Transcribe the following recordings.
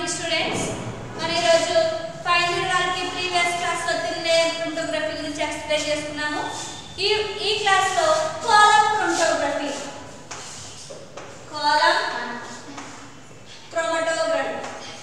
morning students మన ఈరోజు final వాళ్ళకి ప్రీవియస్ క్లాస్ లో తిన్నే క్రోమటోగ్రఫీ గురించి ఎక్స్ప్లెయిన్ చేసుకున్నాము ఈ ఈ క్లాస్ లో కాలం క్రోమటోగ్రఫీ కాలం క్రోమటోగ్రఫీ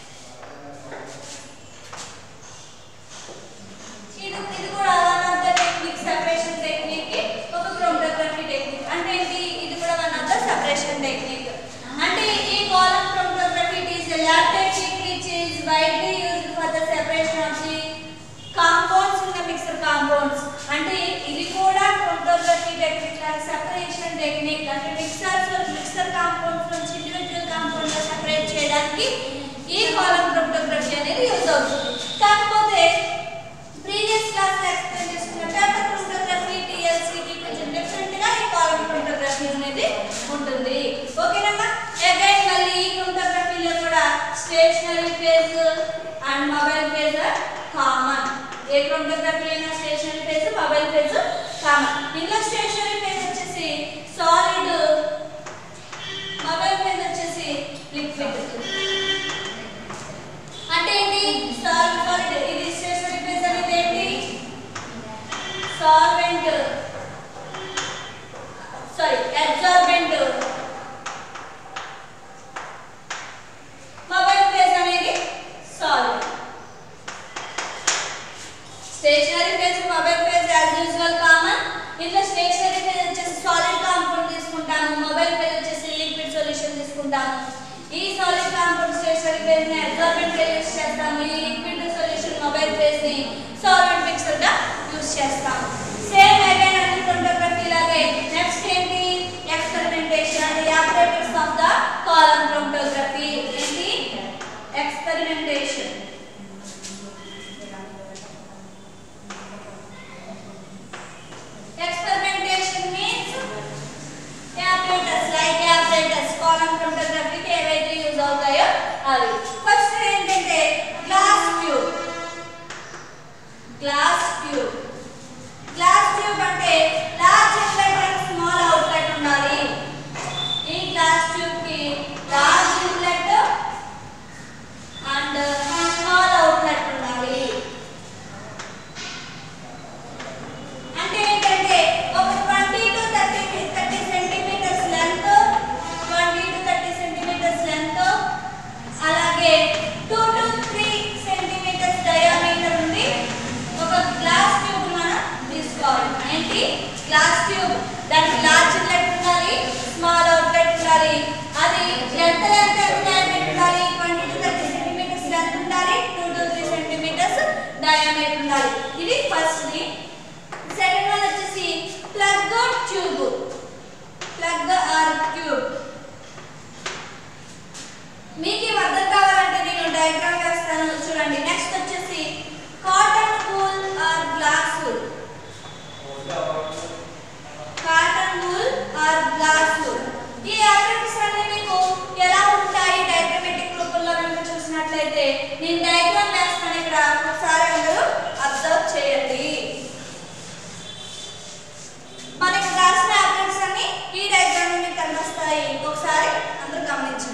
ఇది ఇది కూడా one of the technique separation technique ఒక క్రోమటోగ్రఫీ టెక్నిక్ అంటే ఏంటి ఇది కూడా one of the separation technique అంటే ఈ column chromatography it is a lab technique which is widely used for the separation of the compounds in the mixed compounds అంటే ఇది కూడా క్రోమటోగ్రఫీ టెక్నిక్ లాగా సెపరేషన్ టెక్నిక్ అంటే మిక్సర్స్ మిక్సర్ కాంపౌండ్స్ నుంచి individual compound గా separate చేయడానికి ఈ column chromatography అనేది యూజ్ అవుతుంది కాకపోతే ప్రీవియస్ క్లాస్ లో ఎక్స్ప్లెయిన్ చేసుకున్న పేపర్ క్రోమటోగ్రఫీ టిఎల్సికి కొంచెం డిఫరెంట్ గా ఈ కాలం క్రోమటోగ్రఫీ అనేది ఉంటుంది ఓకేనమ్మా అగైన్ మళ్ళీ ఈ క్రోమటోగ్రఫీలో కూడా stationary phase and mobile phase common ఏ క్రోమటోగ్రఫీ అయినా stationary phase mobile phase common ఇందులో స్టేషనరీ ఫేజ్ వచ్చేసి సాలిడ్ మొబైల్ ఫేజ్ వచ్చేసి లిక్విడ్ అంటే ఏంటి సాల్ట్ సాల్ట్ ఇది స్టేషనరీ ఫేజ్ అనేది ఏంటి solvent sorry absorbent mobile phase అనేది solvent stationary phase mobile phase as usual common ఇంట్లో స్టేషనరీ ఫేజ్ వచ్చేసి సాలిడ్ కాంపౌండ్ తీసుకుంటాము మొబైల్ ఫేజ్ వచ్చేసి లిక్విడ్ సొల్యూషన్ తీసుకుంటాము ఈ సాలిడ్ కాంపౌండ్ స్టేషనరీ ఫేజ్ ని అబ్జార్బెంట్ గా యూస్ చేస్తాము ఈ లిక్విడ్ సొల్యూషన్ మొబైల్ ఫేజ్ ని సాల్వెంట్ మిక్సర్ గా యూస్ చేస్తాము సేమ్ అగైన్ అన్ని క్రోమటోగ్రఫీ లాగే నెక్స్ట్ ఏంటి experimentation the apparatus of the column chromatography ఏంటి experimentation Experimentation means apparatus like apparatus column chromatography కి ఏవైతే యూజ్ అవుతాయో అవి ఫస్ట్ ఏంటంటే glass tube glass tube glass tube అంటే large inlet and small outlet ఉండాలి ఈ గ్లాస్ ట్యూబ్ కి large inlet and small outlet ఉండాలి అంటే ఏంటంటే ఒక twenty to thirty thirty centimetres length twenty to thirty centimetres length అలాగే two to three centimetres diameter ఉంది ఒక గ్లాస్ ట్యూబ్ మనం తీసుకోవాలి ఏంటి గ్లాస్ ట్యూబ్ దానికి లార్జ్ ఇన్లెట్ ఉండాలి స్మాల్ అవుట్లెట్ ఉండాలి అది ఎంత లెంత్ ఎంత డయామీటర్ ఉండాలి twenty to thirty centimetres length ఉండాలి two to three centimetres diameter ఉండాలి ఇది ఫస్ట్ ది సెకండ్ వన్ వచ్చేసి plug tube plug or tube మీకు ఇవి అర్థం కావాలంటే నేను డయాగ్రామ్ వేస్తాను చూడండి నెక్స్ట్ వచ్చేసి cotton wool or glass wool cotton wool or glass wool ఈ అప్రెంటిస్ అన్ని మీకు ఎలా ఉంటాయి డయాగ్రమాటిక్ రూపంలో కనుక చూసినట్లయితే నేను డయాగ్రామ్ వేస్తాను ఇక్కడ ఒకసారి అందరూ అబ్జర్వ్ చేయండి మనకి రాసిన అప్డేట్స్ అన్ని ఈ డయాగ్రామ్ మీకు కనిపిస్తాయి ఒకసారి అందరూ గమనించండి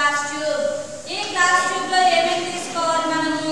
గ్లాస్ ట్యూబ్ ఈ గ్లాస్ ట్యూబ్ లో ఏమేమి తీసుకోవాలి మనము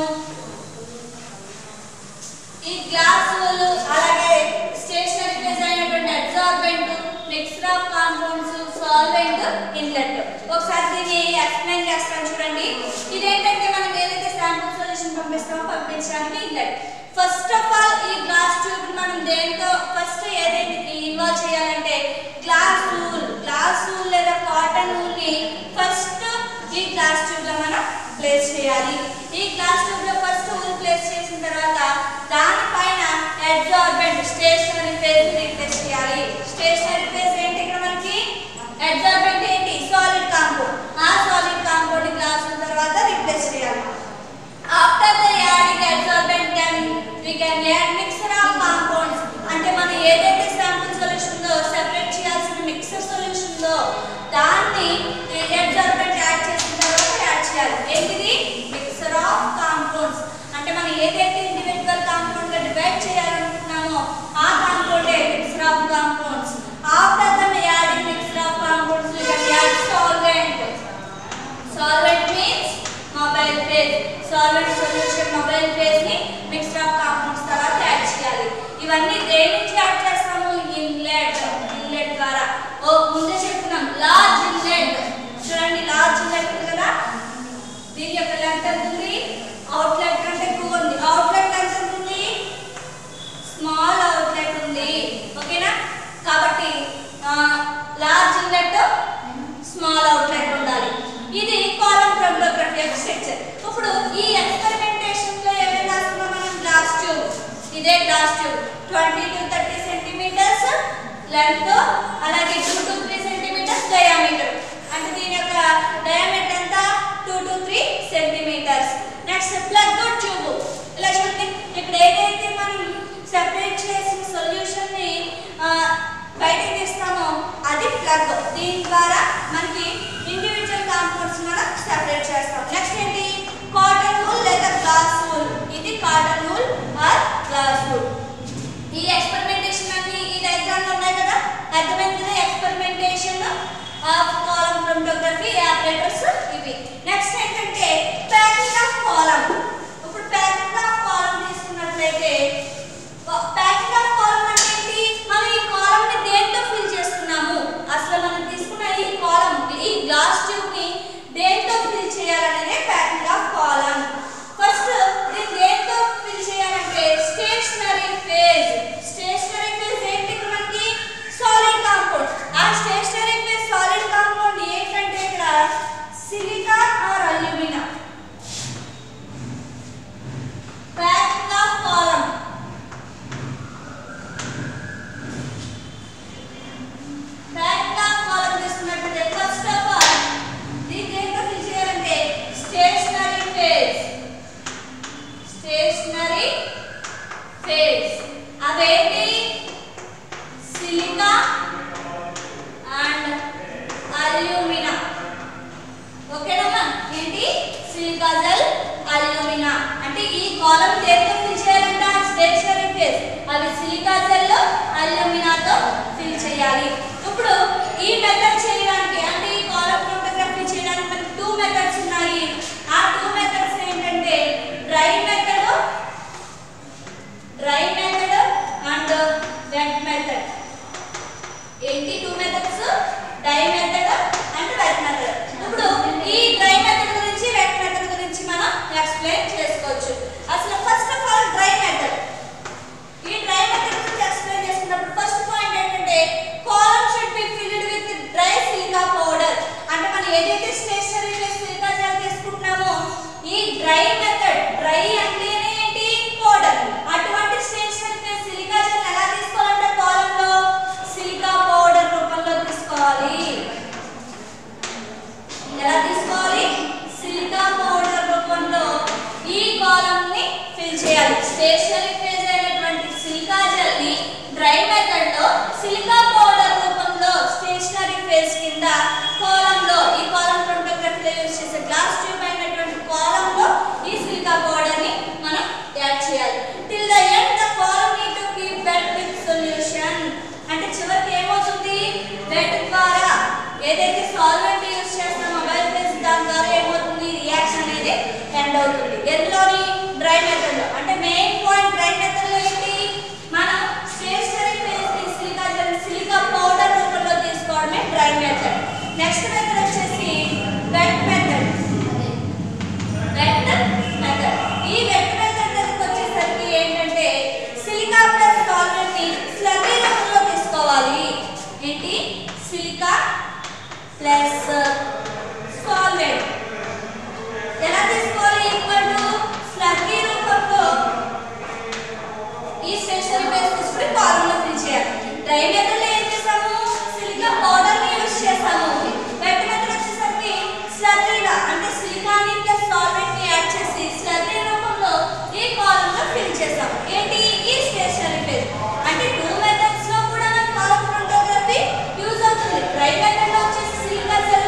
ఈ గ్లాస్ వాళ్ళు అలాగే స్టేషనరీ ఫేజ్ అయినటువంటి absorbent mixture of compounds solvent inlet ఒకసారి దీన్ని ఎక్స్ప్లెయిన్ చేస్తాను చూడండి ఇదేంటంటే మనం ఏదైతే శాంపుల్ సొల్యూషన్ పంపిస్తామో పంపించడానికి ఇన్లెట్ ఫస్ట్ ఆఫ్ ఆల్ ఈ గ్లాస్ ట్యూబ్ మనం దేంతో ఫస్ట్ ఏదైతే ఇన్వాల్వ్ చేయాలంటే గ్లాస్ రూల్ గ్లాస్ రూల్ లేదా కాటన్ రూల్ ని ఫస్ట్ ఈ గ్లాస్ ట్యూబ్ లో మనం ప్లేస్ చేయాలి ఈ గ్లాస్ ట్యూబ్ లో ఫస్ట్ రూల్ ప్లేస్ చేసిన తర్వాత దానిపైన అబ్జార్బెంట్ స్టేషనరీ ఫేజ్ ని రిప్లేస్ చేయాలి స్టేషనరీ ఫేజ్ ఏంటి ఇక్కడ మనకి అబ్జార్బెంట్ ఏంటి సాలిడ్ కాంపౌండ్ ఆ సాలిడ్ కాంపౌండ్ గ్లాస్ తర్వాత రిప్లేస్ చేయాలి after the adding absorbent then we can add mixture of compounds అంటే మనం ఏదైతే శాంపుల్ సొల్యూషన్ ఉందో సెపరేట్ చేయాల్సిన మిక్సర్ సొల్యూషన్ ఉందో దాన్ని అబ్జార్బెంట్ యాడ్ చేసిన తర్వాత యాడ్ చేయాలి ఏంటిది మిక్సర్ ఆఫ్ కాంపౌండ్స్ అంటే మనం ఏదైతే ఇండివిజువల్ కాంపౌండ్ గా డివైడ్ చేయాలనుకుంటున్నామో ఆ కాంపౌండే mixture of compounds after the adding mixture of compounds we can add solvent solvent means mobile phase solvent solution mobile phase ని మిక్స్చర్ ఆఫ్ కాంపౌండ్స్ తర్వాత యాడ్ చేయాలి ఇవన్నీ దేని నుంచి యాడ్ చేస్తాము ఇన్లెట్ ఇన్లెట్ ద్వారా ఓ ముందే చెప్తున్నాం లార్జ్ ఇన్లెట్ చూడండి లార్జ్ ఇన్లెట్ ఉంది కదా దీని యొక్క లెంత్ ఎంత ఉంది అవుట్లెట్ కంటే ఎక్కువ ఉంది అవుట్లెట్ ఎంత ఉంది స్మాల్ అవుట్లెట్ ఉంది ఓకేనా కాబట్టి లార్జ్ ఇన్లెట్ స్మాల్ అవుట్లెట్ ఉండాలి ఇది కాలం క్రోమటోగ్రఫీ యొక్క స్ట్రక్చర్ ఇప్పుడు ఈ ఎక్స్పెరిమెంటేషన్ లో ఏమేమి రాస్తున్నాం మనం గ్లాస్ ట్యూబ్ ఇదే glass tube twenty to thirty centimetres length అలాగే two to three centimetres diameter అంటే దీని యొక్క డయామీటర్ ఎంత two to three centimetres next plug tube ఇలా చూడండి ఇక్కడ ఏదైతే మనం సెపరేట్ చేసిన సొల్యూషన్ ని ఆ, బయటికి తీస్తామో అది ప్లగ్ దీని ద్వారా మనకి ఇండివిజువల్ కాంపౌండ్స్ మనం సెపరేట్ చేస్తాం నెక్స్ట్ ఏంటి కాటన్ వూల్ లేదా గ్లాస్ వూల్ ఇది cotton wool or glass wool ఈ ఎక్స్పెరిమెంటేషన్ అన్ని ఈ డయాగ్రామ్ లో ఉన్నాయి కదా అర్థమైంది కదా experimentation of column chromatography apparatus ఇవి నెక్స్ట్ ఏంటంటే ప్యాకింగ్ ఆఫ్ కాలం ఇప్పుడు ప్యాకింగ్ ఆఫ్ కాలం తీసుకున్నట్లయితే ప్యాకింగ్ ఆఫ్ కాలం అంటే ఏంటి మనం ఈ కాలం ని దేంతో ఫిల్ చేస్తున్నాము అసలు మనం తీసుకున్న ఈ కాలం ఈ గ్లాస్ ట్యూబ్ ని దేంతో ఫిల్ చేయాలనేదే ప్యాకింగ్ ఆఫ్ కాలం ఫస్ట్ దీన్ని దేంతో ఫిల్ చేయాలంటే స్టేషనరీ ఫేజ్ స్టేషనరీ ఫేజ్ ఏంటి ఇక్కడ మనకి సాలిడ్ కాంపౌండ్ ఆ స్టేషనరీ ఫేజ్ సాలిడ్ కాంపౌండ్ ఏంటంటే ఇక్కడ silica or alumina packing of column packing of column తీసుకున్నట్లయితే ఫస్ట్ ఆఫ్ ఆల్ దీన్ని దేంతో ఫిల్ చేయాలంటే స్టేషనరీ ఫేజ్ స్టేషనరీ ఫేజ్ అవేంటి సిలికా అండ్ అల్యూమినా ఓకేనమ్మా ఏంటి సిలికా జెల్ అల్యూమినా అంటే ఈ కాలం దేంతో ఫిల్ చేయాలంట స్టేషనరీ ఫేజ్ అవి సిలికా జెల్ అల్యూమినాతో ఫిల్ చేయాలి ఇప్పుడు ఈ మెథడ్ చేయడానికి అంటే ఈ కాలం ఫోటోగ్రఫీ చేయడానికి మనకి టూ మెథడ్స్ ఉన్నాయి ఆ టూ మెథడ్స్ ఏంటంటే dry method dry method and wet method ఏంటి two methods dry method and wet method ఇప్పుడు ఈ డ్రై మెథడ్ గురించి వెట్ మెథడ్ గురించి మనం ఎక్స్ప్లెయిన్ చేసుకోవచ్చు అసలు first of all dry method ఈ డ్రై మెథడ్ గురించి ఎక్స్ప్లెయిన్ చేస్తున్నప్పుడు ఫస్ట్ పాయింట్ ఏంటంటే column should be filled with dry silica powder అంటే మనం ఏదైతే స్టేషనరీ సిలికా జెల్ తీసుకుంటున్నామో ఈ డ్రై మెథడ్ డ్రై అంటేనే ఏంటి పౌడర్ అటువంటి స్టేషనరీ సిలికా జెల్ ఎలా తీసుకోవాలంటే కాలమ్ లో సిలికా పౌడర్ రూపంలో తీసుకోవాలి ఎలా తీసుకోవాలి సిలికా పౌడర్ రూపంలో ఈ కాలమ్ ని ఫిల్ చేయాలి స్టేషనరీ ఫేజ్ అయినటువంటి సిలికా జెల్ ని డ్రై మెథడ్ లో సిలికా పౌడర్ రూపంలో స్టేషనరీ ఫేజ్ కింద కాలమ్ లో ఈ కాలమ్ ఫోటోగ్రఫీలో యూజ్ చేసే గ్లాస్ ట్యూబ్ అయినటువంటి కాలమ్ లో ఈ సిలికా పౌడర్ ని మనం యాడ్ చేయాలి till the end the column need to keep wet with solution అంటే చివరికి ఏమవుతుంది వెట్ ద్వారా ఏదైతే సాల్వెంట్ యూజ్ చేస్తాం మొబైల్ ఫేస్ దాని ద్వారా బ్లెండ్ అవుతుంది ఎందులోని డ్రై మెథడ్ లో అంటే మెయిన్ పాయింట్ డ్రై మెథడ్ లో ఏంటి మనం స్టేషనరీ ఫేస్ ని సిలికా జెల్ సిలికా పౌడర్ రూపంలో తీసుకోవడమే డ్రై మెథడ్ నెక్స్ట్ మెథడ్ వచ్చేసి వెట్ మెథడ్ వెట్ మెథడ్ ఈ వెట్ మెథడ్ దగ్గరికి వచ్చేసరికి ఏంటంటే సిలికా ప్లస్ సాల్వెంట్ ని స్లర్రీ రూపంలో తీసుకోవాలి ఏంటి సిలికా ప్లస్ సాల్వెంట్ ఎలా తీసుకోవాలి ఈక్వల్ టు స్లర్రీ రూపంలో ఈ స్టేషనరీ బేస్ తీసుకుని కాలంలో ఫిల్ చేయాలి డ్రై మెథడ్ లో ఏం చేసాము సిలికా పౌడర్ ని యూస్ చేసాము వెట్ మెథడ్ వచ్చేసరికి స్లర్రీగా అంటే సిలికాని ప్లస్ సాల్వెంట్ ని యాడ్ చేసి స్లర్రీ రూపంలో ఈ కాలంలో ఫిల్ చేసాం ఏంటి ఈ స్టేషనరీ బేస్ అంటే టూ మెథడ్స్ లో కూడా మన కాలం క్రోమటోగ్రఫీ యూజ్ అవుతుంది డ్రై మెథడ్ లో వచ్చేసి సిలికా జెల్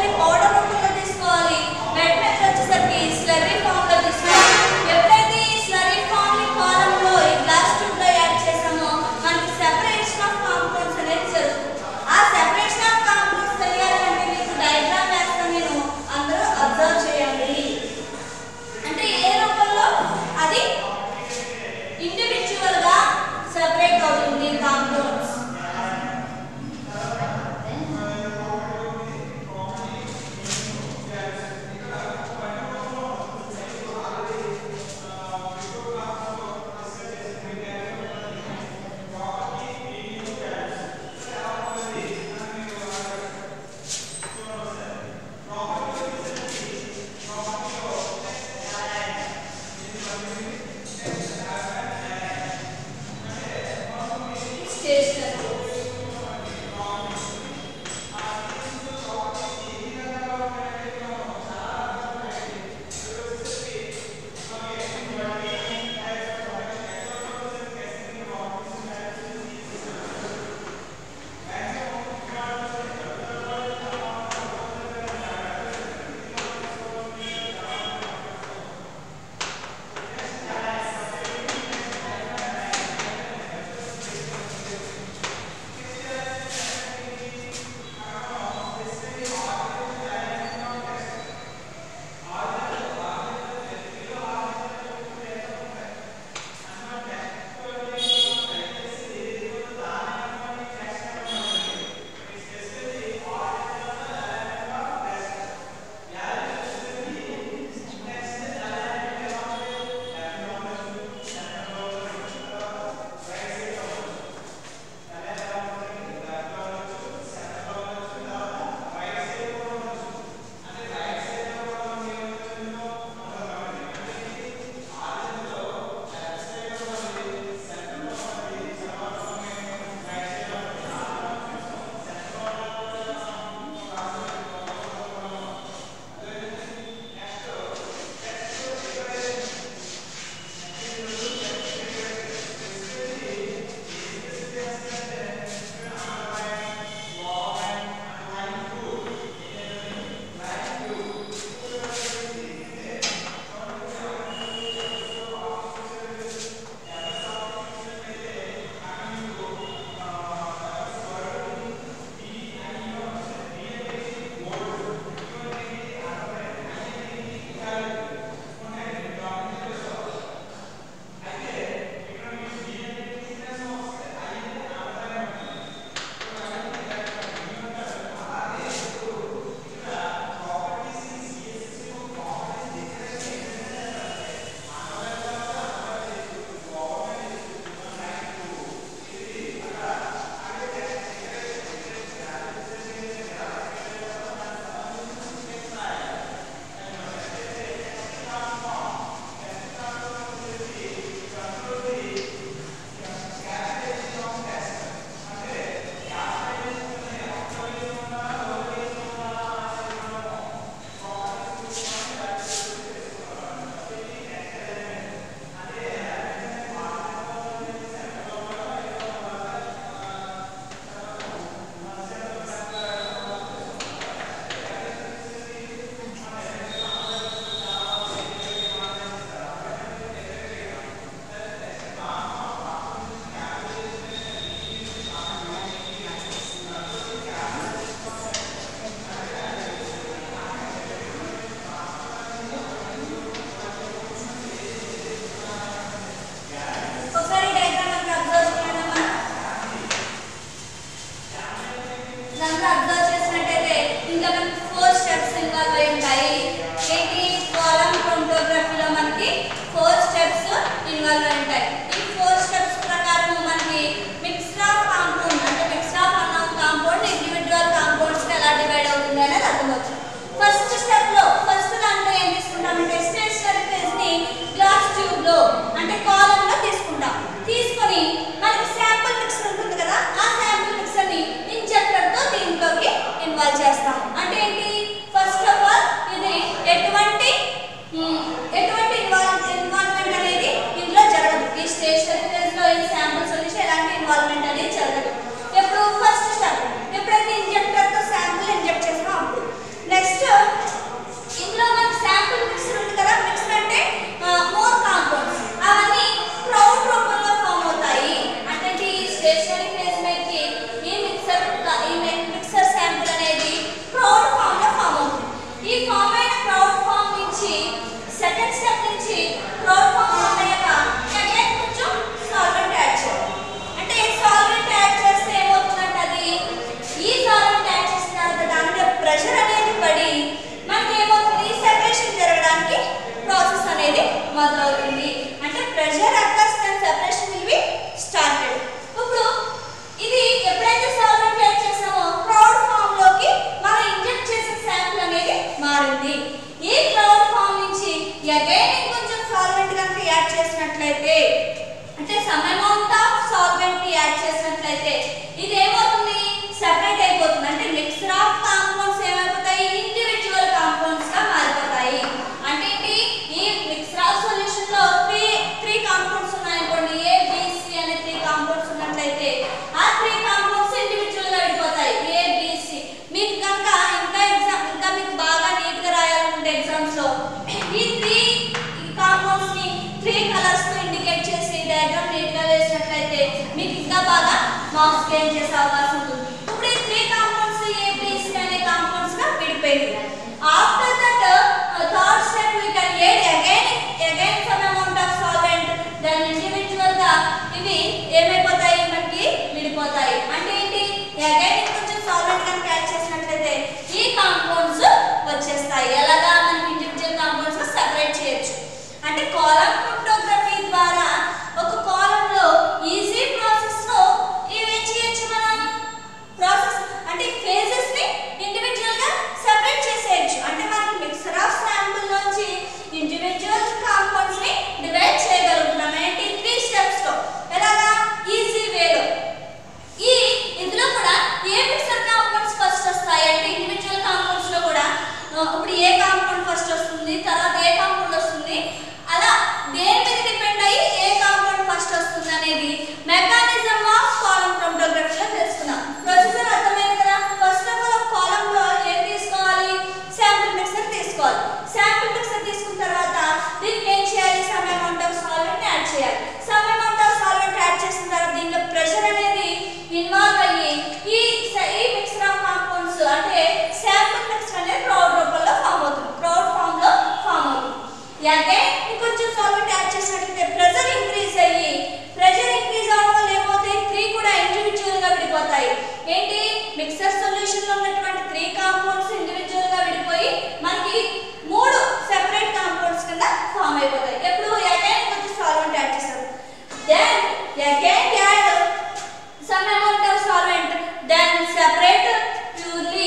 మార్క్స్ గెయిన్ చేసే అవకాశం ఉంటుంది ఇప్పుడు ఈ three compounds A B C అనే కాంపౌండ్స్ గా విడిపోయింది after that third step we can add again again some amount of solvent then individual గా ఇవి ఏమైపోతాయి మనకి విడిపోతాయి అంటే ఏంటి అగైన్ కొంచెం సాల్వెంట్ కనుక యాడ్ చేసినట్లయితే ఈ కాంపౌండ్స్ వచ్చేస్తాయి ఎలాగా మనకి ఇండివిజువల్ కాంపౌండ్స్ గా సెపరేట్ చేయొచ్చు అంటే కాలం క్రిప్టోగ్రఫీ ద్వారా ఒక కాలమ్ లో ఈజీ ప్రాసెస్ లో ఇవేం చేయొచ్చు మనం ప్రాసెస్ అంటే ఫేజెస్ ని ఇండివిజువల్ గా సెపరేట్ చేసేయచ్చు అంటే మనకి మిక్సర్ ఆఫ్ శాంపుల్ నుంచి ఇండివిజువల్ కాంపౌండ్స్ ని డివైడ్ చేయగలుగుతున్నాం ఏంటి త్రీ స్టెప్స్ లో ఎలాగా ఈజీ వేలో ఈ ఇందులో కూడా ఏ మిక్సర్ కాంపౌండ్స్ ఫస్ట్ వస్తాయి అంటే ఇండివిజువల్ కాంపౌండ్స్ లో కూడా ఆ, ఇప్పుడు ఏ కాంపౌండ్ ఫస్ట్ వస్తుంది తర్వాత ఏ కాంపౌండ్ వస్తుంది అలా దేని మీద డిపెండ్ అయ్యి ఏ కాంపౌండ్ ఫస్ట్ వస్తుంది అనేది మెకానిజం ఆఫ్ కాలం క్రోమటోగ్రఫీలో తెలుసుకున్నాం ప్రొసీజర్ అర్థమైంది కదా ఫస్ట్ ఆఫ్ ఆల్ ఒక కాలం లో ఏం తీసుకోవాలి శాంపుల్ మిక్సర్ తీసుకోవాలి శాంపుల్ మిక్సర్ తీసుకున్న తర్వాత దీనికి ఏం చేయాలి some amount of solvent add చేయాలి some amount of solvent add చేసిన తర్వాత దీనిలో ప్రెషర్ అనేది ఇన్వాల్వ్ అయ్యి ఈ స- ఈ మిక్సర్ ఆఫ్ కాంపౌండ్స్ అంటే శాంపుల్ మిక్సర్ అనేది ప్రౌడ్ రూపంలో ఫామ్ అవుతుంది ప్రౌడ్ ఫామ్ లో ఫామ్ అవుతుంది అగైన్ ఇంకొంచెం సాల్వెంట్ యాడ్ చేసినట్లయితే ప్రెషర్ ఇంక్రీజ్ అయ్యి ప్రెషర్ ఇంక్రీజ్ అవడం వల్ల ఏమవుతాయి త్రీ కూడా ఇండివిజువల్ గా విడిపోతాయి ఏంటి మిక్సర్ సొల్యూషన్ లో ఉన్నటువంటి త్రీ కాంపౌండ్స్ ఇండివిజువల్ గా విడిపోయి మనకి మూడు సెపరేట్ కాంపౌండ్స్ కింద ఫామ్ అయిపోతాయి ఎప్పుడు అగైన్ కొంచెం సాల్వెంట్ యాడ్ చేస్తారు then again add some amount of solvent then separate purely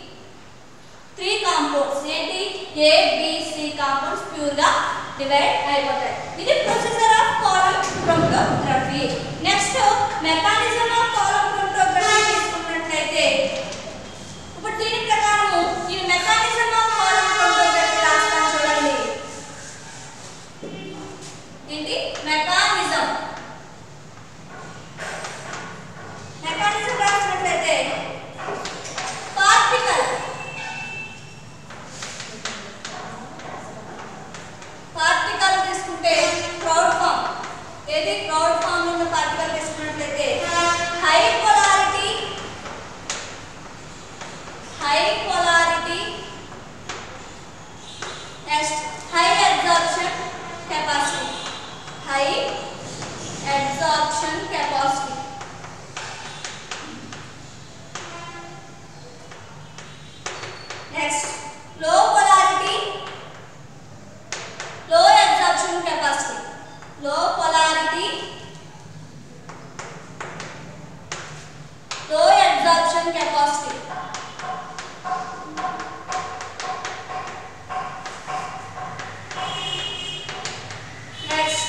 three compounds ఏంటి A B C compounds pure గా డివైడ్ అయిపోతాయి ఇది procedure of column chromatography next mechanism of column chromatography తీసుకున్నట్లయితే ఇప్పుడు దీని ప్రకారం ఈ మెకానిజం ఆఫ్ కాలం క్రోమటోగ్రఫీ రాస్తాను చూడండి ఏంటి మెకానిజం మెకానిజం రాసినట్లయితే పార్టికల్ పార్టికల్ తీసుకుంటే క్రౌడ్ ఫామ్ ఏది క్రౌడ్ ఫామ్ ఉన్న పార్టికల్ తీసుకున్నట్లయితే high polarity high polarity next high absorption capacity high absorption capacity next low polarity low absorption capacity low polarity low absorption capacity next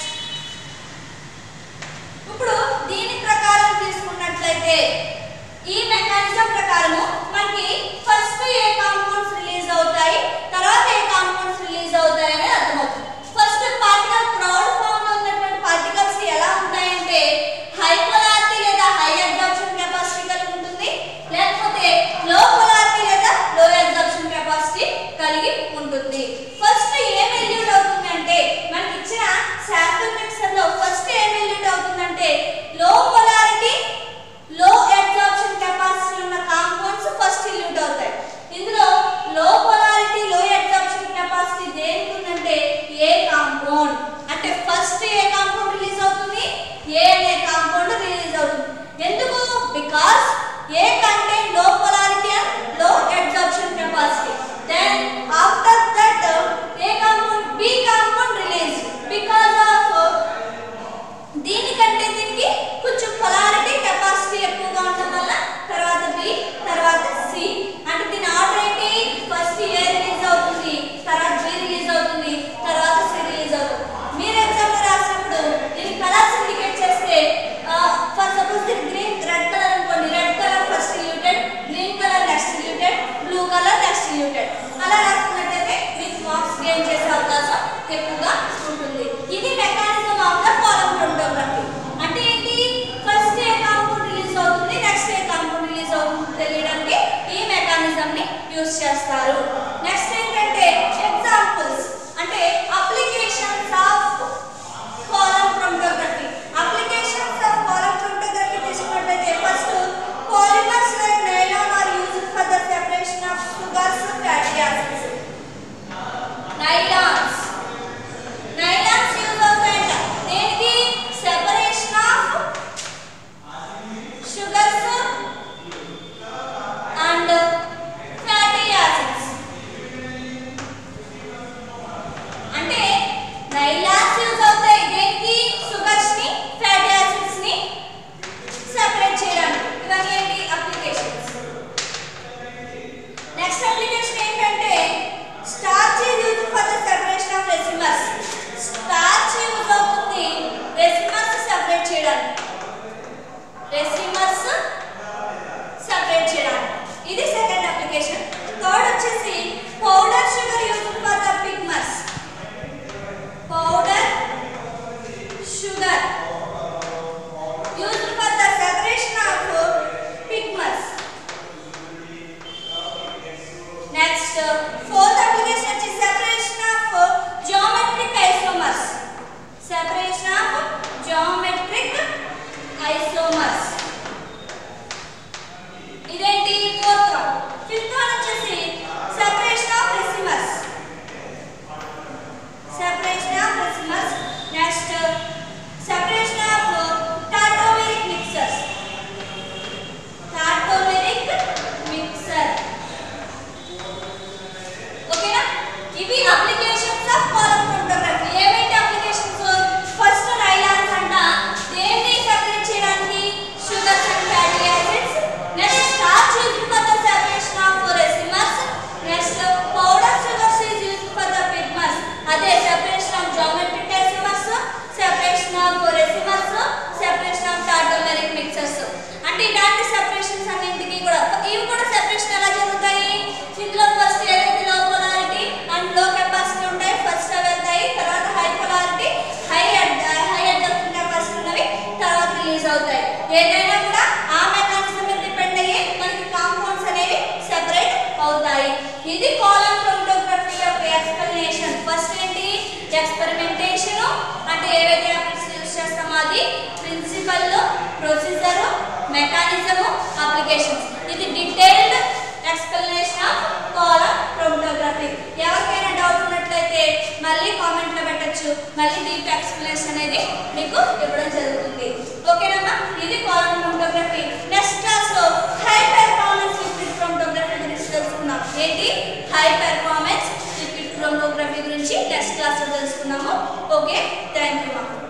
ఇప్పుడు దీని ప్రకారం తీసుకున్నట్లయితే ఈ మెకానిజం ప్రకారము మనకి ఫస్ట్ ఏ కాంపౌండ్స్ రిలీజ్ అవుతాయి తర్వాత ఏ కాంపౌండ్స్ రిలీజ్ అవుతాయి అనేది అర్థమవుతుంది ఫస్ట్ పార్టికల్ క్రౌడ్ ఫామ్ లో ఉన్నటువంటి పార్టికల్స్ ఎలా ఉంటాయంటే హై పొలారిటీ లేదా హై అబ్జార్ప్షన్ కెపాసిటీ కలిగి ఉంటుంది లేకపోతే లో పొలారిటీ లేదా లో అబ్జార్ప్షన్ కెపాసిటీ కలిగి ఉంటుంది ఫస్ట్ ఏం ఎల్యూట్ అవుతుంది అంటే మనకి ఇచ్చిన శాంపుల్ మిక్సర్ లో ఫస్ట్ ఏం ఎల్యూట్ అవుతుందంటే low polarity low absorption capacity ఉన్న కాంపౌండ్స్ ఫస్ట్ ఎల్యూట్ అవుతాయి ఇందులో low polarity low absorption capacity దేనికి ఉందంటే ఏ కాంపౌండ్ అంటే ఫస్ట్ ఏ కాంపౌండ్ రిలీజ్ అవుతుంది ఏ అనే కాంపౌండ్ రిలీజ్ అవుతుంది ఎందుకు because A contain low polarity and low absorption capacity then after that A compound B compound release because of దీనికంటే దీనికి కొంచెం పొలారిటీ కెపాసిటీ ఎక్కువగా ఉండడం వల్ల తర్వాత బి తర్వాత సి అంటే దీని ఆర్డర్ ఏంటి ఫస్ట్ ఏ రిలీజ్ అవుతుంది తర్వాత బి రిలీజ్ అవుతుంది తర్వాత సి రిలీజ్ అవుతుంది మీరు ఎగ్జామ్ లో రాసినప్పుడు దీని కలర్స్ ఇండికేట్ చేస్తే ఫర్ సపోజ్ దీని గ్రీన్ రెడ్ కలర్ అనుకోండి red colour first eluted green colour next eluted blue colour next eluted అలా రాసుకున్నట్టయితే మీకు మార్క్స్ గెయిన్ చేసే అవకాశం ఎక్కువగా ఉంటుంది ఇది mechanism of the column chromatography అంటే ఏంటి ఫస్ట్ ఏ కాంపౌండ్ రిలీజ్ అవుతుంది నెక్స్ట్ ఏ కాంపౌండ్ రిలీజ్ అవుతుంది తెలియడానికి ఈ మెకానిజం ని యూస్ చేస్తారు నెక్స్ట్ ఏంటంటే ఎగ్జాంపుల్స్ అంటే applications of column chromatography applications of column chromatography తీసుకున్నట్లయితే ఫస్ట్ రెసిమర్స్ సెపరేట్ చేయడానికి ఇది సెకండ్ అప్లికేషన్ థర్డ్ వచ్చేసి powder sugar use for the pigments powder sugar use for the separation of pigments next fourth application వచ్చి separation of geometric isomers separation of geometric isomers ఇదేంటి fourth one fifth one వచ్చేసి separation of racemers separation of racemers next separation of tautomeric mixtures tautomeric mixture ఓకేనా ఇవి applications of column photography ఏమైతే applications first nylons అంట దేన్ని separate చేయడానికి sugars and fatty acids next starch used for the separation of racemers next powder sugars is used for the pigments అదే separation of geometric isomers separation of racemers separation of tautomeric mixtures అంటే ఇలాంటి separations అన్నింటికి కూడా ఇవి కూడా separation ఎలా జరుగుతాయి ఇందులో ఫస్ట్ ఏదైతే low polarity and low capacity ఉంటాయి ఫస్ట్ అవి వెళ్తాయి తర్వాత high polarity high high adjusting capacity ఉన్నవి తర్వాత రిలీజ్ అవుతాయి ఏదైనా కూడా ఆ మెకానిజం మీద డిపెండ్ అయ్యి మనకి కాంపౌండ్స్ అనేవి సెపరేట్ అవుతాయి ఇది కాలం క్రోమటోగ్రఫీ యొక్క ఎక్స్ప్లెనేషన్ ఫస్ట్ ఏంటి ఎక్స్పెరిమెంటేషన్ అంటే ఏవైతే యాప్స్ యూస్ చేస్తామో అది ప్రిన్సిపల్ ప్రొసీజర్ మెకానిజం అప్లికేషన్స్ ఇది detailed explanation of column chromatography ఎవరికైనా డౌట్ ఉన్నట్లయితే మళ్ళీ కామెంట్ లో పెట్టొచ్చు మళ్ళీ డీప్ ఎక్స్ప్లెనేషన్ అనేది మీకు ఇవ్వడం జరుగుతుంది ఓకేనమ్మా ఇది కాలం క్రోమటోగ్రఫీ నెక్స్ట్ క్లాస్ లో హై పెర్ఫార్మెన్స్ లిక్విడ్ క్రోమటోగ్రఫీ గురించి తెలుసుకుందాం ఏంటి హై పెర్ఫార్మెన్స్ లిక్విడ్ క్రోమటోగ్రఫీ గురించి నెక్స్ట్ క్లాస్ లో తెలుసుకుందాము ఓకే థ్యాంక్ యూ